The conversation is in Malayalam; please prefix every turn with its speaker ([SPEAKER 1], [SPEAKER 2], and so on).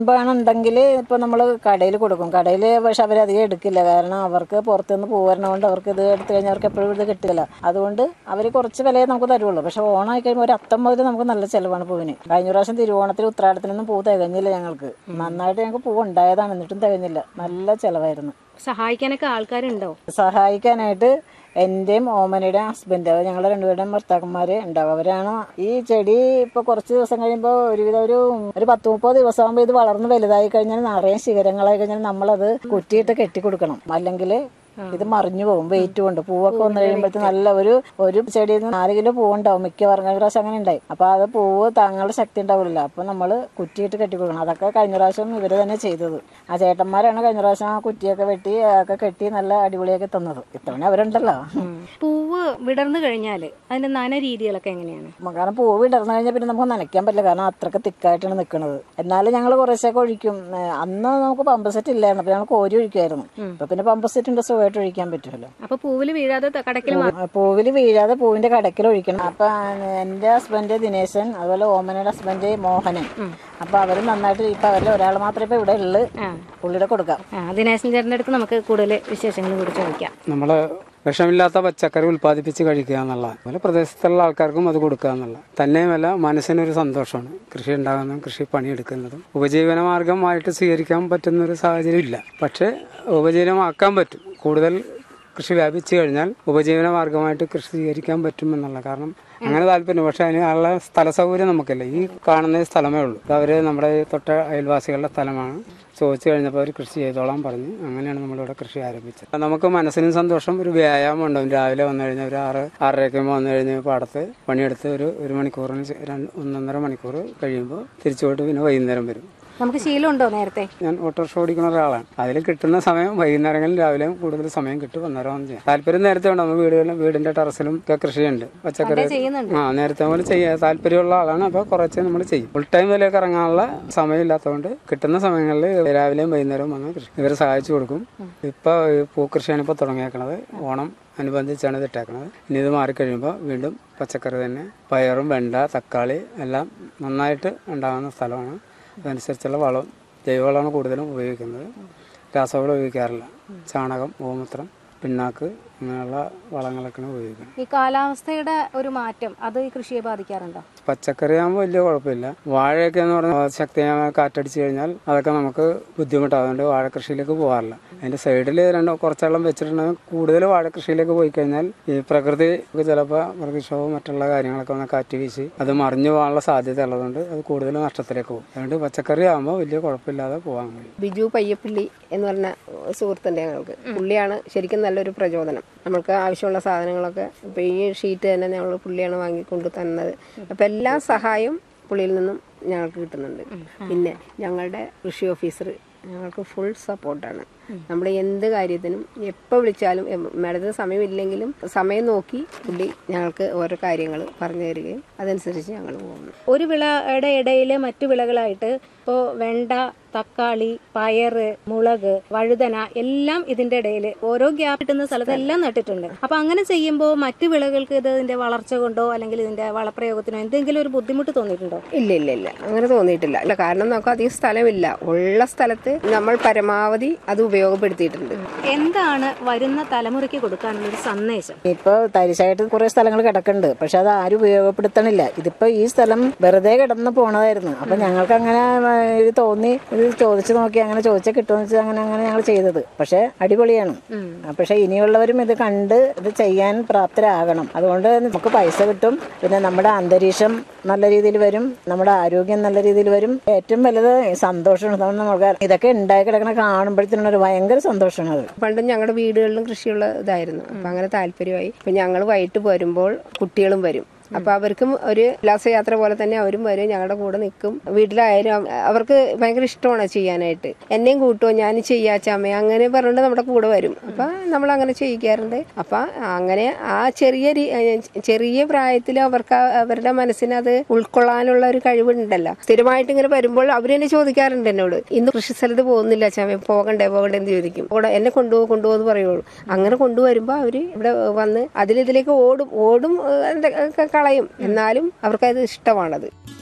[SPEAKER 1] വേണമെന്നുണ്ടെങ്കിൽ ഇപ്പൊ നമ്മൾ കടയിൽ കൊടുക്കും കടയിൽ പക്ഷെ അവരധികം എടുക്കില്ല കാരണം അവർക്ക് പുറത്തുനിന്ന് പോരണോണ്ട് അവർക്ക് ഇത് എടുത്തു കഴിഞ്ഞാൽ അവർക്ക് എപ്പോഴും ഇത് കിട്ടില്ല അതുകൊണ്ട് അവർ കുറച്ച് വിലയെ നമുക്ക് തരുള്ളൂ പക്ഷെ ഓണമായി കഴിയുമ്പോൾ ഒരു അത്തം മുതൽ നമുക്ക് നല്ല ചിലവാണ് പൂവിന് കഴിഞ്ഞ പ്രാവശ്യം തിരുവോണത്തിന് ഉത്രാടത്തിനൊന്നും പൂ തികഞ്ഞില്ല ഞങ്ങൾക്ക് നന്നായിട്ട് ഞങ്ങൾക്ക് പൂ ഉണ്ടായതാണ് എന്നിട്ടും തികഞ്ഞില്ല നല്ല ചിലവായിരുന്നു
[SPEAKER 2] സഹായിക്കാനൊക്കെ ആൾക്കാരുണ്ടോ
[SPEAKER 1] സഹായിക്കാനായിട്ട് എന്റെയും ഓമനയുടെയും ഹസ്ബൻഡ് അത് ഞങ്ങളുടെ രണ്ടുപേരുടെയും ഭർത്താക്കന്മാര് ഉണ്ടാവും അവരാണ് ഈ ചെടി ഇപ്പൊ കുറച്ച് ദിവസം കഴിയുമ്പോൾ ഒരുവിധം ഒരു ഒരു പത്ത് മുപ്പത് ദിവസം ആകുമ്പോൾ ഇത് വളർന്ന് വലുതായി കഴിഞ്ഞാൽ നിറയെ ശിഖരങ്ങളായി കഴിഞ്ഞാൽ നമ്മളത് കുറ്റിയിട്ട് കെട്ടി കൊടുക്കണം അല്ലെങ്കിൽ ഇത് മറിഞ്ഞു പോകും വെയിറ്റ് കൊണ്ട് പൂവൊക്കെ വന്നു കഴിയുമ്പോഴത്തേക്ക് നല്ല ഒരു ഒരു ചെടിയിൽ നിന്ന് നാല് കിലോ പൂവുണ്ടാവും മിക്കവാറും കഴിഞ്ഞ പ്രാവശ്യം അങ്ങനെ ഉണ്ടായി അപ്പൊ അത് പൂവ് താങ്കളുടെ ശക്തി ഉണ്ടാവില്ല അപ്പൊ നമ്മള് കുറ്റിയിട്ട് കെട്ടി കൊടുക്കണം അതൊക്കെ കഴിഞ്ഞ പ്രാവശ്യം ഇവര് തന്നെ ചെയ്തത് ആ ചേട്ടന്മാരാണ് കഴിഞ്ഞ പ്രാവശ്യം ആ കുറ്റിയൊക്കെ വെട്ടി ഒക്കെ കെട്ടി നല്ല അടിപൊളിയാക്കി തന്നത് ഇത്തവണ അവരുണ്ടല്ലോ
[SPEAKER 2] പൂവ് വിടർന്നു കഴിഞ്ഞാൽ അതിന്റെ നന രീതികളൊക്കെ എങ്ങനെയാണ്
[SPEAKER 1] ഉം, കാരണം പൂവ് വിടർന്നു കഴിഞ്ഞാൽ പിന്നെ നമുക്ക് നനയ്ക്കാൻ പറ്റില്ല കാരണം അത്രക്ക് തിക്കായിട്ടാണ് നിൽക്കുന്നത് എന്നാലും ഞങ്ങൾ കുറേശ്ശൊക്കെ ഒഴിക്കും ഏ, അന്ന് നമുക്ക് പമ്പ് സെറ്റ് ഇല്ലായിരുന്നു അപ്പൊ ഞങ്ങൾ കോരി ഒഴിക്കുമായിരുന്നു ഇപ്പൊ പിന്നെ പമ്പ് സെറ്റ് ഉണ്ട് സുഖമായിട്ട് ഒഴിക്കാൻ പറ്റുമല്ലോ
[SPEAKER 2] അപ്പൊ പൂവിൽ വീഴാതെ ത- കടക്കിൽ മാ-
[SPEAKER 1] പൂവിൽ വീഴാതെ പൂവിന്റെ കടക്കിൽ ഒഴിക്കണം അപ്പൊ എന്റെ ഹസ്ബൻഡ് ദിനേശൻ അതുപോലെ ഓമനയുടെ ഹസ്ബൻഡ് മോഹനൻ അപ്പൊ അവര് നന്നായിട്ട് ഇപ്പൊ അവരിൽ ഒരാൾ മാത്രമേ ഇപ്പൊ ഇവിടെ ഉള്ളു പുള്ളിയുടെ കൊടുക്കാം
[SPEAKER 2] ആ ദിനേശൻ ചേട്ടൻ്റെ അടുത്ത് നമുക്ക് കൂടുതൽ വിശേഷങ്ങൾ കൂടി ചോദിക്കാം
[SPEAKER 3] നമ്മൾ വിഷമില്ലാത്ത പച്ചക്കറി ഉൽപ്പാദിപ്പിച്ച് കഴിക്കുക എന്നുള്ള അതുപോലെ പ്രദേശത്തുള്ള ആൾക്കാർക്കും അത് കൊടുക്കുക എന്നുള്ള തന്നെയുമല്ല മനസ്സിനൊരു സന്തോഷമാണ് കൃഷി ഉണ്ടാകുന്നതും കൃഷി പണിയെടുക്കുന്നതും ഉപജീവന മാർഗമായിട്ട് സ്വീകരിക്കാൻ പറ്റുന്ന ഒരു സാഹചര്യം ഇല്ല പക്ഷേ ഉപജീവനമാക്കാൻ പറ്റും കൂടുതൽ കൃഷി വ്യാപിച്ചു കഴിഞ്ഞാൽ ഉപജീവന മാർഗമായിട്ട് കൃഷി സ്വീകരിക്കാൻ പറ്റും എന്നുള്ള കാരണം അങ്ങനെ താല്പര്യം പക്ഷെ അതിന് ഉള്ള സ്ഥല സൗകര്യം നമുക്കില്ല ഈ കാണുന്ന സ്ഥലമേ ഉള്ളൂ ഇത് അവര് നമ്മുടെ ഈ തൊട്ട അയൽവാസികളുടെ സ്ഥലമാണ് ചോദിച്ചു കഴിഞ്ഞപ്പോൾ അവർ കൃഷി ചെയ്തോളാൻ പറഞ്ഞ് അങ്ങനെയാണ് നമ്മളിവിടെ കൃഷി ആരംഭിച്ചത് അപ്പോൾ നമുക്ക് മനസ്സിനും സന്തോഷം ഒരു വ്യായാമം ഉണ്ടാവും രാവിലെ വന്നു കഴിഞ്ഞാൽ ഒരു ആറ് ആറരയ്ക്കുമ്പോൾ വന്നു കഴിഞ്ഞാൽ പാടത്ത് പണിയെടുത്ത് ഒരു ഒരു മണിക്കൂറിന് ശേ- രണ്ട് ഒന്നൊന്നര മണിക്കൂർ കഴിയുമ്പോൾ തിരിച്ചു പോയിട്ട് പിന്നെ വൈകുന്നേരം വരും
[SPEAKER 2] നമുക്ക് ശീലമുണ്ടോ നേരത്തെ
[SPEAKER 3] ഞാൻ ഓട്ടോറിക്ഷ ഓടിക്കുന്ന ഒരാളാണ് അതിൽ കിട്ടുന്ന സമയം വൈകുന്നേരങ്ങളിൽ രാവിലെ കൂടുതൽ സമയം കിട്ടും അന്നേരം വന്ന് ചെയ്യാം താല്പര്യം നേരത്തെ ഉണ്ട് നമ്മൾ വീടുകളിലും വീടിന്റെ ടെറസിലും ഒക്കെ കൃഷിയുണ്ട് പച്ചക്കറി
[SPEAKER 2] ചെയ്യുന്നുണ്ട്
[SPEAKER 3] ആ നേരത്തെ പോലെ ചെയ്യാൻ താല്പര്യമുള്ള ആളാണ് അപ്പോൾ കുറച്ച് നമ്മൾ ചെയ്യും ഫുൾ ടൈം വിലയൊക്കെ ഇറങ്ങാനുള്ള സമയമില്ലാത്തതുകൊണ്ട് കിട്ടുന്ന സമയങ്ങളിൽ രാവിലെയും വൈകുന്നേരവും വന്ന് കൃഷി ഇവരെ സഹായിച്ചു കൊടുക്കും ഇപ്പോൾ പൂക്കൃഷിയാണ് ഇപ്പോൾ തുടങ്ങിയേക്കണത് ഓണം അനുബന്ധിച്ചാണ് ഇത് ഇട്ടേക്കണത് ഇനി ഇത് മാറിക്കഴിയുമ്പോൾ വീണ്ടും പച്ചക്കറി തന്നെ പയറും വെണ്ട തക്കാളി എല്ലാം നന്നായിട്ട് ഉണ്ടാകുന്ന സ്ഥലമാണ് അതനുസരിച്ചുള്ള വളം ജൈവവളമാണ് കൂടുതലും ഉപയോഗിക്കുന്നത് രാസവളം ഉപയോഗിക്കാറില്ല ചാണകം ഗോമൂത്രം പിണ്ണാക്ക് അങ്ങനെയുള്ള വളങ്ങളൊക്കെയാണ് ഉപയോഗിക്കുന്നത്
[SPEAKER 2] ഈ കാലാവസ്ഥയുടെ ഒരു മാറ്റം അത് ഈ കൃഷിയെ ബാധിക്കാറുണ്ടോ
[SPEAKER 3] പച്ചക്കറി ആകുമ്പോൾ വലിയ കുഴപ്പമില്ല വാഴയൊക്കെ എന്ന് പറഞ്ഞാൽ ശക്തിയായ കാറ്റടിച്ചു കഴിഞ്ഞാൽ അതൊക്കെ നമുക്ക് ബുദ്ധിമുട്ടാണ് അതുകൊണ്ട് വാഴ കൃഷിയിലേക്ക് പോകാറില്ല അതിന്റെ സൈഡിൽ രണ്ട് കുറച്ചെണ്ണം വെച്ചിട്ടുണ്ടെങ്കിൽ കൂടുതൽ വാഴ കൃഷിയിലേക്ക് പോയി കഴിഞ്ഞാൽ ഈ പ്രകൃതി ചിലപ്പോൾ പ്രകൃതിക്ഷോഭം മറ്റുള്ള കാര്യങ്ങളൊക്കെ ഒന്ന് കാറ്റ് വീശി അത് മറിഞ്ഞു പോകാനുള്ള സാധ്യത ഉള്ളതുകൊണ്ട് അത് കൂടുതൽ നഷ്ടത്തിലേക്ക് പോകും അതുകൊണ്ട് പച്ചക്കറി ആകുമ്പോൾ വലിയ കുഴപ്പമില്ലാതെ പോകാൻ കഴിയും
[SPEAKER 4] ബിജു പയ്യപ്പള്ളി എന്ന് പറഞ്ഞ സുഹൃത്തുണ്ട് ഞങ്ങൾക്ക് പുള്ളിയാണ് ശരിക്കും നല്ലൊരു പ്രചോദനം നമ്മൾക്ക് ആവശ്യമുള്ള സാധനങ്ങളൊക്കെ ഇപ്പം ഈ ഷീറ്റ് തന്നെ ഞങ്ങൾ പുള്ളിയാണ് വാങ്ങിക്കൊണ്ട് തന്നത് അപ്പം എല്ലാ സഹായവും പുള്ളിയിൽ നിന്നും ഞങ്ങൾക്ക് കിട്ടുന്നുണ്ട് പിന്നെ ഞങ്ങളുടെ കൃഷി ഓഫീസർ ഞങ്ങൾക്ക് ഫുൾ സപ്പോർട്ടാണ് നമ്മൾ എന്ത് കാര്യത്തിനും എപ്പോൾ വിളിച്ചാലും എം- മാഡത്തിന് സമയമില്ലെങ്കിലും സമയം നോക്കി പുള്ളി ഞങ്ങൾക്ക് ഓരോ കാര്യങ്ങൾ പറഞ്ഞു തരികയും അതനുസരിച്ച് ഞങ്ങൾ പോകുന്നു
[SPEAKER 2] ഒരു വിളയുടെ ഇടയിൽ മറ്റു വിളകളായിട്ട് ഇപ്പോൾ വെണ്ട തക്കാളി പയറ് മുളക് വഴുതന എല്ലാം ഇതിന്റെ ഇടയിൽ ഓരോ ഗ്യാപ്പ് കിട്ടുന്ന സ്ഥലത്ത് എല്ലാം നട്ടിട്ടുണ്ട് അപ്പൊ അങ്ങനെ ചെയ്യുമ്പോൾ മറ്റു വിളകൾക്ക് ഇത് ഇതിന്റെ വളർച്ച കൊണ്ടോ അല്ലെങ്കിൽ ഇതിന്റെ വളപ്രയോഗത്തിനോ എന്തെങ്കിലും ഒരു ബുദ്ധിമുട്ട് തോന്നിയിട്ടുണ്ടോ
[SPEAKER 4] ഇല്ല ഇല്ല ഇല്ല അങ്ങനെ തോന്നിയിട്ടില്ല ഇല്ല കാരണം നമുക്ക് അധികം സ്ഥലമില്ല ഉള്ള സ്ഥലത്ത് നമ്മൾ പരമാവധി അത് ഉപയോഗപ്പെടുത്തിയിട്ടുണ്ട്
[SPEAKER 2] എന്താണ് വരുന്ന തലമുറയ്ക്ക് കൊടുക്കാനുള്ള ഒരു സന്ദേശം
[SPEAKER 1] ഇപ്പൊ തരിശായിട്ട് കുറെ സ്ഥലങ്ങൾ കിടക്കുന്നുണ്ട് പക്ഷെ അത് ആരും ഉപയോഗപ്പെടുത്തണില്ല ഇതിപ്പോ ഈ സ്ഥലം വെറുതെ കിടന്ന് പോണതായിരുന്നു അപ്പൊ ഞങ്ങൾക്ക് അങ്ങനെ ആ, ഇത് തോന്നി ഇത് ചോദിച്ചു നോക്കി അങ്ങനെ ചോദിച്ചാൽ കിട്ടുമെന്ന് വെച്ചാൽ അങ്ങനെ അങ്ങനെ ഞങ്ങൾ ചെയ്തത് പക്ഷെ അടിപൊളിയാണ് ആ, പക്ഷെ ഇനിയുള്ളവരും ഇത് കണ്ട് ഇത് ചെയ്യാൻ പ്രാപ്തരാകണം അതുകൊണ്ട് നമുക്ക് പൈസ കിട്ടും പിന്നെ നമ്മുടെ അന്തരീക്ഷം നല്ല രീതിയിൽ വരും നമ്മുടെ ആരോഗ്യം നല്ല രീതിയിൽ വരും ഏറ്റവും വലുത് സന്തോഷമാണ് നമ്മൾ നമുക്ക് ഇതൊക്കെ ഉണ്ടായി കിടക്കണ കാണുമ്പോഴത്തേനും ഒരു ഭയങ്കര സന്തോഷമാണ് അത്
[SPEAKER 4] പണ്ടും ഞങ്ങളുടെ വീടുകളിലും കൃഷിയുള്ള ഇതായിരുന്നു അപ്പൊ അങ്ങനെ താല്പര്യമായി അപ്പൊ ഞങ്ങൾ വൈകിട്ട് വരുമ്പോൾ കുട്ടികളും വരും അപ്പൊ അവർക്കും ഒരു ഉല്ലാസയാത്ര പോലെ തന്നെ അവരും വരും ഞങ്ങളുടെ കൂടെ നിൽക്കും വീട്ടിലായാലും അവ- അവർക്ക് ഭയങ്കര ഇഷ്ടമാണ് ചെയ്യാനായിട്ട് എന്നെയും കൂട്ടുമോ ഞാൻ ചെയ്യാച്ചമ്മ അങ്ങനെ പറഞ്ഞിട്ട് നമ്മുടെ കൂടെ വരും അപ്പൊ നമ്മൾ അങ്ങനെ ചെയ്യിക്കാറുണ്ട് അപ്പൊ അങ്ങനെ ആ ചെറിയ രീ- ഏ, ചെറിയ പ്രായത്തിൽ അവർക്ക് ആ- അവരുടെ മനസ്സിന് അത് ഉൾക്കൊള്ളാനുള്ള ഒരു കഴിവുണ്ടല്ലോ സ്ഥിരമായിട്ട് ഇങ്ങനെ വരുമ്പോൾ അവർ തന്നെ ചോദിക്കാറുണ്ട് എന്നോട് ഇന്ന് കൃഷി സ്ഥലത്ത് പോകുന്നില്ല ചാമ പോകണ്ടേ പോകണ്ടേ എന്ന് ചോദിക്കും കൂടെ എന്നെ കൊണ്ടുപോകും കൊണ്ടുപോകുന്നു പറയുള്ളൂ അങ്ങനെ കൊണ്ടുവരുമ്പോൾ അവര് ഇവിടെ വന്ന് അതിലിതിലേക്ക് ഓടും ഓടും ഏ, എന്തൊക്കെ കളയും എന്നാലും അവർക്കത് ഇഷ്ടമാണത്